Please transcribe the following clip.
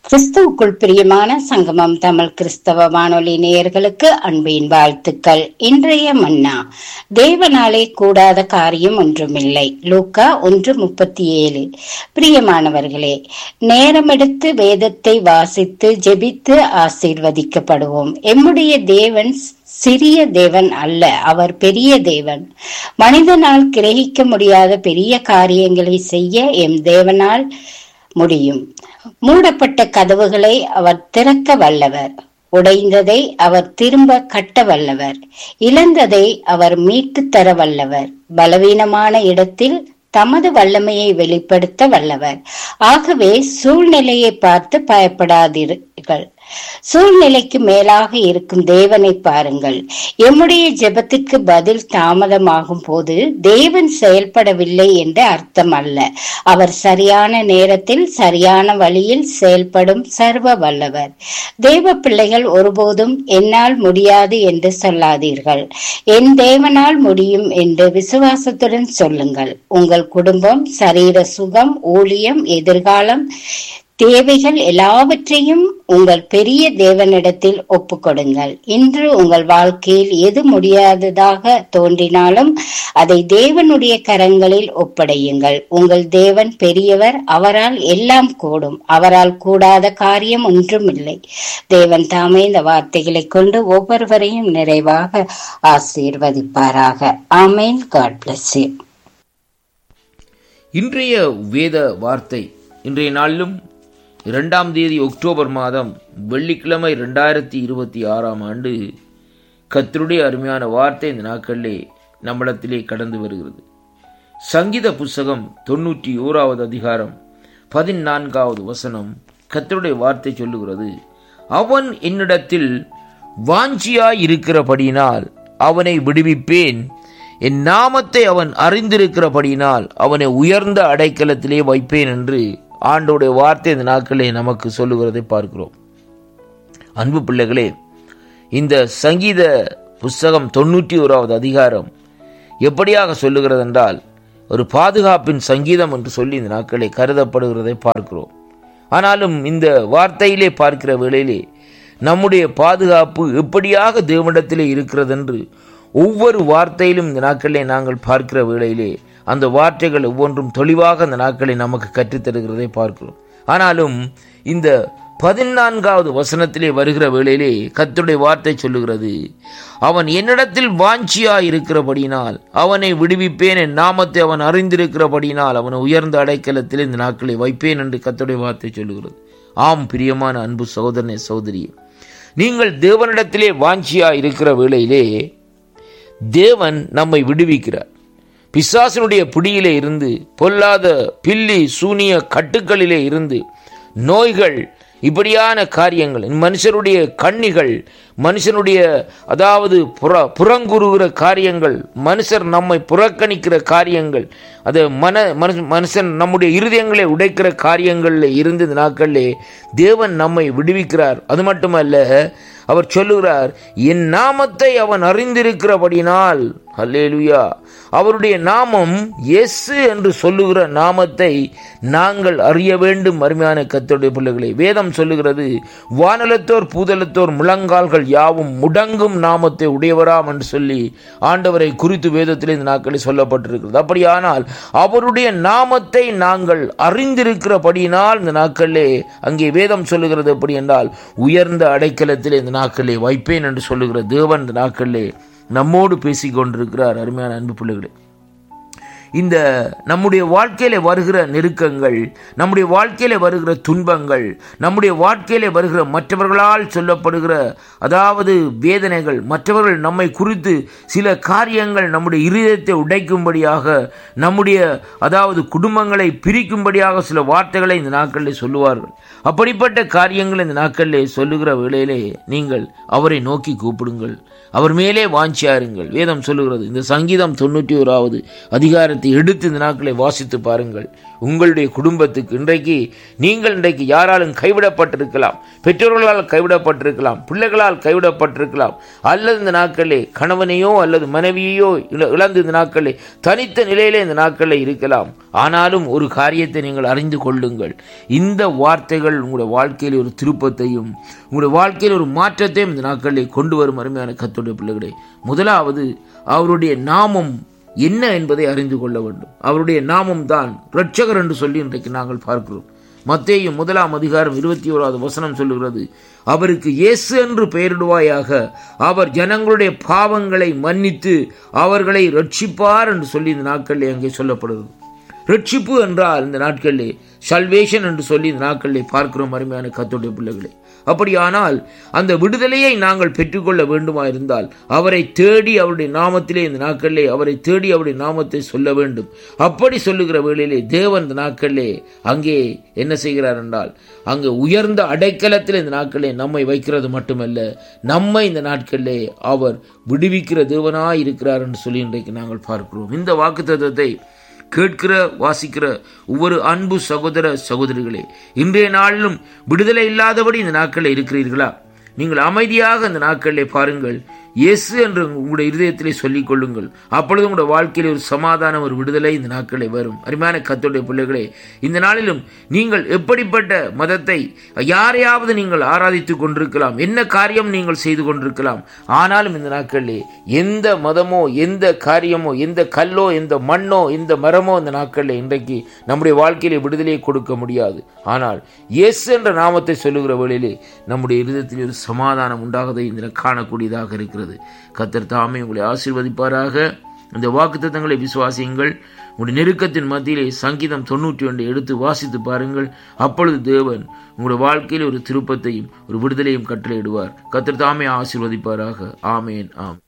கிறிஸ்துவுக்குள் பிரியமான சங்கமம் தமிழ் கிறிஸ்தவ வானொலி நேயர்களுக்கு அன்பின் வாழ்த்துக்கள் இன்றைய மன்னா தேவனாலே கூடாத காரியம் ஒன்றுமில்லை லூக்கா ஒன்று முப்பத்தி ஏழு பிரியமானவர்களே நேரமெடுத்து வேதத்தை வாசித்து ஜெபித்து ஆசீர்வதிக்கப்படுவோம் எம்முடைய தேவன் சிறிய தேவன் அல்ல அவர் பெரிய தேவன் மனிதனால் கிரகிக்க முடியாத பெரிய காரியங்களை செய்ய எம் தேவனால் முடியும் மூடப்பட்ட கதவுகளை அவர் திறக்க வல்லவர் உடைந்ததை அவர் திரும்ப கட்ட வல்லவர் இழந்ததை அவர் மீட்டு தர வல்லவர் பலவீனமான இடத்தில் தமது வல்லமையை வெளிப்படுத்த வல்லவர் ஆகவே சூழ்நிலையை பார்த்து பயப்படாதீர்கள் சூழ்நிலைக்கு மேலாக இருக்கும் தேவனை பாருங்கள் எம்முடைய ஜெபத்திற்கு பதில் தாமதமாகும் போது தேவன் செயல்படவில்லை என்று அர்த்தம் அல்ல அவர் சரியான நேரத்தில் சரியான வழியில் செயல்படும் சர்வ வல்லவர் தேவ பிள்ளைகள் ஒருபோதும் என்னால் முடியாது என்று சொல்லாதீர்கள் என் தேவனால் முடியும் என்று விசுவாசத்துடன் சொல்லுங்கள் உங்கள் குடும்பம் சரீர சுகம் ஊழியம் எதிர்காலம் தேவைகள் எல்லாவற்றையும் உங்கள் பெரிய தேவனிடத்தில் ஒப்புக்கொடுங்கள் இன்று உங்கள் வாழ்க்கையில் எது முடியாததாக தோன்றினாலும் அதை தேவனுடைய கரங்களில் ஒப்படையுங்கள் உங்கள் தேவன் பெரியவர் அவரால் எல்லாம் கூடும் அவரால் கூடாத காரியம் ஒன்றும் இல்லை தேவன் தாமே இந்த வார்த்தைகளை கொண்டு ஒவ்வொருவரையும் நிறைவாக ஆசீர்வதிப்பாராக ஆமேன் காட் பிளஸ் யூ இன்றைய வேத வார்த்தை இன்றைய நாளிலும் இரண்டாம் தேதி அக்டோபர் மாதம் வெள்ளிக்கிழமை ரெண்டாயிரத்தி இருபத்தி ஆறாம் ஆண்டு கத்தருடைய அருமையான வார்த்தை இந்த நாட்களிலே நம்மிடத்திலே கடந்து வருகிறது சங்கீத புஸ்தகம் தொண்ணூற்றி ஓராவது அதிகாரம் பதினான்காவது வசனம் கத்தருடைய வார்த்தை சொல்லுகிறது அவன் என்னிடத்தில் வாஞ்சியாய் இருக்கிறபடியினால் அவனை விடுவிப்பேன் என் நாமத்தை அவன் அறிந்திருக்கிறபடியினால் அவனை உயர்ந்த அடைக்கலத்திலே வைப்பேன் என்று ஆண்டோடைய வார்த்தை இந்த நாட்களே நமக்கு சொல்லுகிறதை பார்க்கிறோம் அன்பு பிள்ளைகளே இந்த சங்கீத புஸ்தகம் தொண்ணூற்றி ஓராவது அதிகாரம் எப்படியாக சொல்லுகிறது என்றால் ஒரு பாதுகாப்பின் சங்கீதம் என்று சொல்லி இந்த நாட்களை கருதப்படுகிறதை பார்க்கிறோம் ஆனாலும் இந்த வார்த்தையிலே பார்க்கிற வேளையிலே நம்முடைய பாதுகாப்பு எப்படியாக தேவனிடத்திலே இருக்கிறது என்று ஒவ்வொரு வார்த்தையிலும் இந்த நாட்களிலே நாங்கள் பார்க்கிற வேளையிலே அந்த வார்த்தைகள் ஒவ்வொன்றும் தெளிவாக அந்த நாட்களை நமக்கு கற்றுத்தருகிறதை பார்க்கிறோம் ஆனாலும் இந்த பதினான்காவது வசனத்திலே வருகிற வேளையிலே கத்துடைய வார்த்தை சொல்லுகிறது அவன் என்னிடத்தில் வாஞ்சியா இருக்கிறபடியினால் அவனை விடுவிப்பேன் என் நாமத்தை அவன் அறிந்திருக்கிறபடியினால் அவனை உயர்ந்த அடைக்கலத்தில் இந்த நாட்களை வைப்பேன் என்று கத்துடைய வார்த்தை சொல்லுகிறது ஆம் பிரியமான அன்பு சகோதரனே சகோதரியே நீங்கள் தேவனிடத்திலே வாஞ்சியா இருக்கிற வேளையிலே தேவன் நம்மை விடுவிக்கிறார் பிசாசனுடைய பிடியிலே இருந்து பொல்லாத பில்லி சூனிய கட்டுக்களிலே இருந்து நோய்கள் இப்படியான காரியங்கள் மனுஷனுடைய கண்ணிகள் மனுஷனுடைய அதாவது புற புறங்குறுகிற காரியங்கள் மனுஷர் நம்மை புறக்கணிக்கிற காரியங்கள் அது மன மனுஷன் நம்முடைய இருதயங்களை உடைக்கிற காரியங்களில் இருந்து இந்த நாட்களிலே தேவன் நம்மை விடுவிக்கிறார் அது மட்டுமல்ல அவர் சொல்லுகிறார் என் நாமத்தை அவன் அறிந்திருக்கிறபடினால் அல்லேலுயா அவருடைய நாமம் எஸ்ஸு என்று சொல்லுகிற நாமத்தை நாங்கள் அறிய வேண்டும் அருமையான கத்தோடைய பிள்ளைகளை வேதம் சொல்லுகிறது வானலத்தோர் பூதலத்தோர் முழங்கால்கள் யாவும் முடங்கும் நாமத்தை உடையவராம் என்று சொல்லி ஆண்டவரை குறித்து வேதத்தில் இந்த நாட்களில் சொல்லப்பட்டிருக்கிறது அப்படியானால் அவருடைய நாமத்தை நாங்கள் அறிந்திருக்கிறபடியினால் இந்த நாட்களிலே அங்கே வேதம் சொல்லுகிறது எப்படி என்றால் உயர்ந்த அடைக்கலத்தில் இந்த நாட்களிலே வைப்பேன் என்று சொல்லுகிற தேவன் இந்த நாட்களிலே நம்மோடு பேசிக் கொண்டிருக்கிறார் அருமையான அன்பு பிள்ளைகளே இந்த நம்முடைய வாழ்க்கையில வருகிற நெருக்கங்கள் நம்முடைய வாழ்க்கையில வருகிற துன்பங்கள் நம்முடைய வாழ்க்கையில வருகிற மற்றவர்களால் சொல்லப்படுகிற அதாவது வேதனைகள் மற்றவர்கள் நம்மை குறித்து சில காரியங்கள் நம்முடைய இருதயத்தை உடைக்கும்படியாக நம்முடைய அதாவது குடும்பங்களை பிரிக்கும்படியாக சில வார்த்தைகளை இந்த நாட்களில் சொல்லுவார்கள் அப்படிப்பட்ட காரியங்கள் இந்த நாட்களில் சொல்லுகிற வேளையிலே நீங்கள் அவரை நோக்கி கூப்பிடுங்கள் அவர் மேலே வாஞ்சியாருங்கள் வேதம் சொல்லுகிறது இந்த சங்கீதம் தொண்ணூற்றி ஓராவது அதிகாரத்தில் வேதத்தை எடுத்து இந்த நாட்களை வாசித்து பாருங்கள் உங்களுடைய குடும்பத்துக்கு இன்றைக்கு நீங்கள் இன்றைக்கு யாராலும் கைவிடப்பட்டிருக்கலாம் பெற்றோர்களால் கைவிடப்பட்டிருக்கலாம் பிள்ளைகளால் கைவிடப்பட்டிருக்கலாம் அல்லது இந்த நாட்களே கணவனையோ அல்லது மனைவியையோ இழ- இழந்து இந்த நாட்களே தனித்த நிலையிலே இந்த நாட்களே இருக்கலாம் ஆனாலும் ஒரு காரியத்தை நீங்கள் அறிந்து கொள்ளுங்கள் இந்த வார்த்தைகள் உங்களுடைய வாழ்க்கையில் ஒரு திருப்பத்தையும் உங்களுடைய வாழ்க்கையில் ஒரு மாற்றத்தையும் இந்த நாட்களில் கொண்டு வரும் அருமையான கத்துடைய பிள்ளைகளே முதலாவது அவருடைய நாமம் என்ன என்பதை அறிந்து கொள்ள வேண்டும் அவருடைய நாமம் தான் இரட்சகர் என்று சொல்லி இன்றைக்கு நாங்கள் பார்க்கிறோம் மத்தேயு முதலாம் அதிகாரம் இருபத்தி ஓராவது வசனம் சொல்லுகிறது அவருக்கு இயேசு என்று பெயரிடுவாயாக அவர் ஜனங்களுடைய பாவங்களை மன்னித்து அவர்களை ரட்சிப்பார் என்று சொல்லி இந்த நாட்களில் அங்கே சொல்லப்படுகிறது ரட்சிப்பு என்றால் இந்த நாட்களிலே சல்வேஷன் என்று சொல்லி இந்த நாட்களிலே பார்க்கிறோம் அருமையான கத்தோடைய பிள்ளைகளே அப்படியானால் அந்த விடுதலையை நாங்கள் பெற்றுக்கொள்ள வேண்டுமா இருந்தால் அவரை தேடி அவருடைய நாமத்திலே இந்த நாட்களிலே அவரை தேடி அவருடைய நாமத்தை சொல்ல வேண்டும் அப்படி சொல்லுகிற வேளையிலே தேவன் இந்த நாட்களிலே அங்கே என்ன செய்கிறார் என்றால் அங்கே உயர்ந்த அடைக்கலத்தில் இந்த நாட்களிலே நம்மை வைக்கிறது மட்டுமல்ல நம்மை இந்த நாட்களிலே அவர் விடுவிக்கிற தேவனாய் இருக்கிறார் என்று சொல்லி இன்றைக்கு நாங்கள் பார்க்கிறோம் இந்த வாக்குத்தத்தத்தை கேட்கிற வாசிக்கிற ஒவ்வொரு அன்பு சகோதர சகோதரிகளே இன்றைய நாளிலும் விடுதலை இல்லாதபடி இந்த நாட்களில் இருக்கிறீர்களா நீங்கள் அமைதியாக இந்த நாட்களிலே பாருங்கள் இயேசு என்று உங்களுடைய இருதயத்திலே சொல்லிக் கொள்ளுங்கள் அப்பொழுது உங்களுடைய வாழ்க்கையில் ஒரு சமாதானம் ஒரு விடுதலை இந்த நாட்களில் வரும் அருமையான கத்தோடைய பிள்ளைகளே இந்த நாளிலும் நீங்கள் எப்படிப்பட்ட மதத்தை யாரையாவது நீங்கள் ஆராதித்துக் கொண்டிருக்கலாம் என்ன காரியம் நீங்கள் செய்து கொண்டிருக்கலாம் ஆனாலும் இந்த நாட்களிலே எந்த மதமோ எந்த காரியமோ எந்த கல்லோ எந்த மண்ணோ எந்த மரமோ இந்த நாட்களில் இன்றைக்கு நம்முடைய வாழ்க்கையிலே விடுதலையை கொடுக்க முடியாது ஆனால் இயேசு என்ற நாமத்தை சொல்லுகிற வேளையிலே நம்முடைய இருதயத்தில் ஒரு சமாதானம் உண்டாகதை இந்த காணக்கூடியதாக இருக்கிறது கத்தர் தாமே உங்களை ஆசீர்வதிப்பாராக இந்த வாக்குத்தத்தங்களை விசுவாசியுங்கள் உங்களுடைய நெருக்கத்தின் மத்தியிலே சங்கீதம் தொண்ணூற்றி ஒன்றை எடுத்து வாசித்து பாருங்கள் அப்பொழுது தேவன் உங்களுடைய வாழ்க்கையில் ஒரு திருப்பத்தையும் ஒரு விடுதலையும் கட்டளையிடுவார் கத்தர் தாமே ஆசீர்வதிப்பாராக ஆமேன் ஆம்